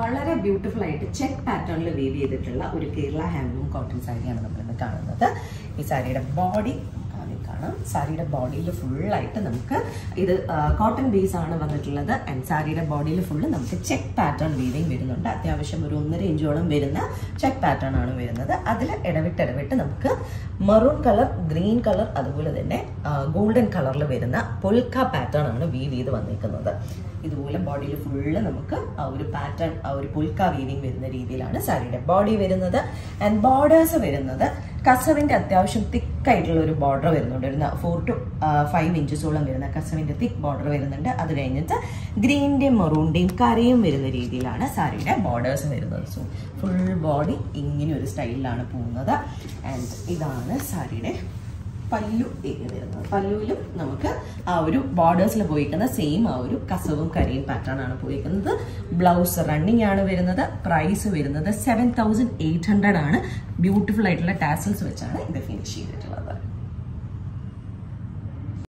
വളരെ ബ്യൂട്ടിഫുൾ ആയിട്ട് ചെക്ക് പാറ്റേണിൽ വേവ് ചെയ്തിട്ടുള്ള ഒരു കേരള ഹാൻഡ്ലൂം കോട്ടൺ സാരിയാണ് നമ്മളിന്ന് കാണുന്നത് ഈ സാരിയുടെ ബോഡി കാണാം സാരിയുടെ ബോഡിയിൽ ഫുള്ളായിട്ട് നമുക്ക് ഇത് കോട്ടൺ ബേസ് ആണ് വന്നിട്ടുള്ളത് ആൻഡ് സാരിയുടെ ബോഡിയിൽ ഫുള്ള് നമുക്ക് ചെക്ക് പാറ്റേൺ വീവിങ് വരുന്നുണ്ട് അത്യാവശ്യം ഒരു ഒന്നര ഇഞ്ചോളം വരുന്ന ചെക്ക് പാറ്റേൺ ആണ് വരുന്നത് അതിൽ ഇടവിട്ട് ഇടവിട്ട് നമുക്ക് മെറൂൺ കളർ ഗ്രീൻ കളർ അതുപോലെ തന്നെ ഗോൾഡൻ കളറിൽ വരുന്ന പൊൽക്ക പാറ്റേൺ ആണ് വീവ് ചെയ്ത് വന്നിരിക്കുന്നത് ഇതുപോലെ ബോഡിയിൽ ഫുള്ള് നമുക്ക് ആ ഒരു പാറ്റേൺ ആ ഒരു പുൽക്ക വീവിങ് വരുന്ന രീതിയിലാണ് സാരിയുടെ ബോഡി വരുന്നത് ആൻഡ് ബോർഡേഴ്സ് വരുന്നത് കസവിന്റെ അത്യാവശ്യം തിക്കായിട്ടുള്ള ഒരു ബോർഡർ വരുന്നുണ്ട് ഒരു ഫോർ ടു ഫൈവ് ഇഞ്ചസോളം വരുന്ന കസവിന്റെ തിക്ക് ബോർഡർ വരുന്നുണ്ട് അത് കഴിഞ്ഞിട്ട് ഗ്രീനിന്റെയും മെറൂണിന്റെയും കരയും വരുന്ന രീതിയിലാണ് സാരിയുടെ ബോർഡേഴ്സ് വരുന്നത് സോ ഫുൾ ബോഡി ഇങ്ങനെ ഒരു സ്റ്റൈലിലാണ് പോകുന്നത് ആൻഡ് ഇതാണ് സാരിയുടെ പല്ലു ഏരിയ വരുന്നത് പല്ലുവിലും നമുക്ക് ആ ഒരു ബോർഡേഴ്സിൽ പോയിക്കുന്ന സെയിം ആ ഒരു കസവും കരിയും പാറ്റേൺ ആണ് പോയിരിക്കുന്നത് ബ്ലൗസ് റണ്ണിങ് ആണ് വരുന്നത് പ്രൈസ് വരുന്നത് സെവൻ തൗസൻഡ് എയ്റ്റ് ഹൺഡ്രഡ് ആണ് ബ്യൂട്ടിഫുൾ ആയിട്ടുള്ള ടാസൽസ് വെച്ചാണ് ഇത് ഫിനിഷ് ചെയ്തിട്ടുള്ളത്